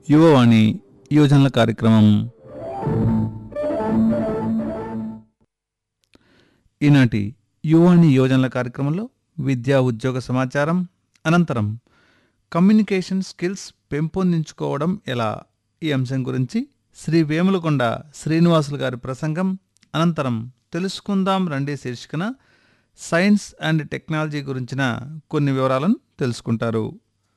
యువవాణి యువజనుల కార్యక్రమం ఈనాటి యువవాణి యువజనుల కార్యక్రమంలో విద్యా ఉద్యోగ సమాచారం అనంతరం కమ్యూనికేషన్ స్కిల్స్ పెంపొందించుకోవడం ఎలా ఈ అంశం గురించి శ్రీ వేములకొండ శ్రీనివాసులు గారి ప్రసంగం అనంతరం తెలుసుకుందాం రండి శీర్షికన సైన్స్ అండ్ టెక్నాలజీ గురించిన కొన్ని వివరాలను తెలుసుకుంటారు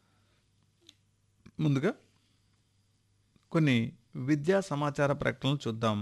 ముందుగా కొన్ని విద్యా సమాచార ప్రకటనలు చూద్దాం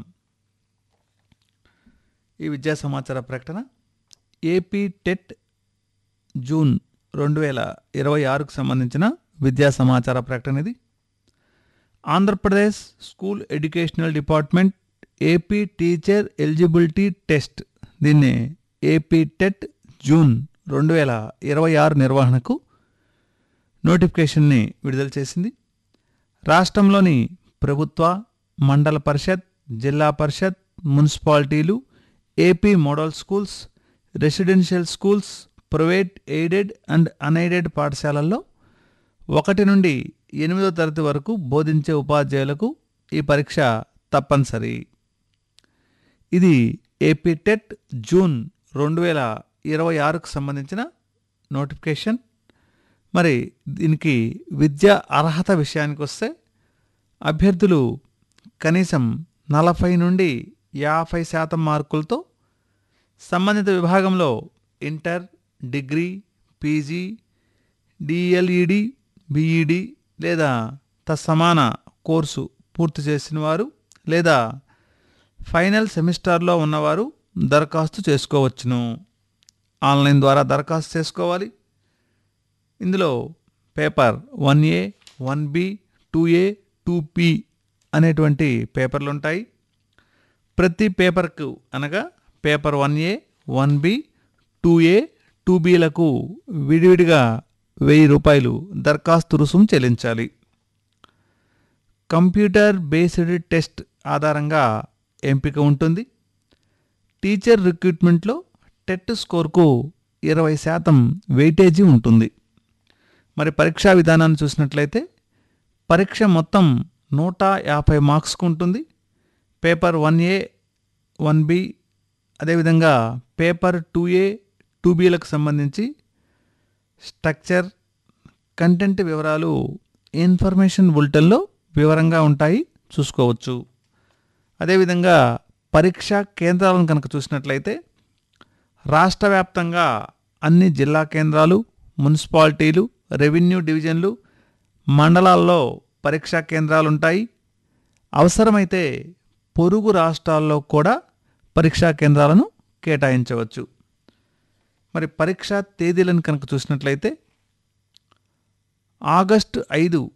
ఈ విద్యా సమాచార ప్రకటన ఏపీ టెట్ జూన్ రెండు వేల ఇరవై ఆరుకు సంబంధించిన విద్యా సమాచార ప్రకటన ఇది Andhra Pradesh school educational department AP teacher eligibility test దీన్ని ఏపీ టెట్ జూన్ రెండు వేల ఇరవై ఆరు నిర్వహణకు నోటిఫికేషన్ని విడుదల చేసింది రాష్ట్రంలోని ప్రభుత్వ మండల పరిషత్ జిల్లా పరిషత్ మున్సిపాలిటీలు AP model schools residential schools private aided and unaided పాఠశాలల్లో ఒకటి నుండి ఎనిమిదో తరగతి వరకు బోధించే ఉపాధ్యాయులకు ఈ పరీక్ష తప్పనిసరి ఇది ఏపీ టెట్ జూన్ రెండు వేల ఇరవై ఆరుకు సంబంధించిన నోటిఫికేషన్ మరి దీనికి విద్యా అర్హత విషయానికి వస్తే అభ్యర్థులు కనీసం నలభై నుండి యాభై శాతం మార్కులతో సంబంధిత విభాగంలో inter degree PG DLEd BEd లేదా తత్సమాన కోర్సు పూర్తి చేసిన వారు లేదా ఫైనల్ సెమిస్టర్లో ఉన్నవారు దరఖాస్తు చేసుకోవచ్చును ఆన్లైన్ ద్వారా దరఖాస్తు చేసుకోవాలి ఇందులో paper one A one B two A two P అనేటువంటి పేపర్లు ఉంటాయి ప్రతి పేపర్కు అనగా paper one A one B two A two బిలకు విడివిడిగా వెయ్యి రూపాయలు దరఖాస్తు రుసుము చెల్లించాలి కంప్యూటర్ బేస్డ్ టెస్ట్ ఆధారంగా ఎంపిక ఉంటుంది టీచర్ రిక్రూట్మెంట్లో టెట్ స్కోర్కు ఇరవై శాతం వెయిటేజీ ఉంటుంది మరి పరీక్షా విధానాన్ని చూసినట్లయితే పరీక్ష మొత్తం నూట యాభై మార్క్స్కు ఉంటుంది paper one A one B అదేవిధంగా పేపర్ టూ ఏ టూ బీలకు సంబంధించి స్ట్రక్చర్ కంటెంట్ వివరాలు ఇన్ఫర్మేషన్ బులెటిన్లో వివరంగా ఉంటాయి చూసుకోవచ్చు అదేవిధంగా పరీక్షా కేంద్రాలను కనుక చూసినట్లయితే రాష్ట్ర వ్యాప్తంగా అన్ని జిల్లా కేంద్రాలు మున్సిపాలిటీలు రెవెన్యూ డివిజన్లు మండలాల్లో పరీక్షా కేంద్రాలు ఉంటాయి అవసరమైతే పొరుగు రాష్ట్రాల్లో కూడా పరీక్షా కేంద్రాలను కేటాయించవచ్చు మరి పరీక్షా తేదీలను కనుక చూసినట్లయితే ఆగస్టు ఐదు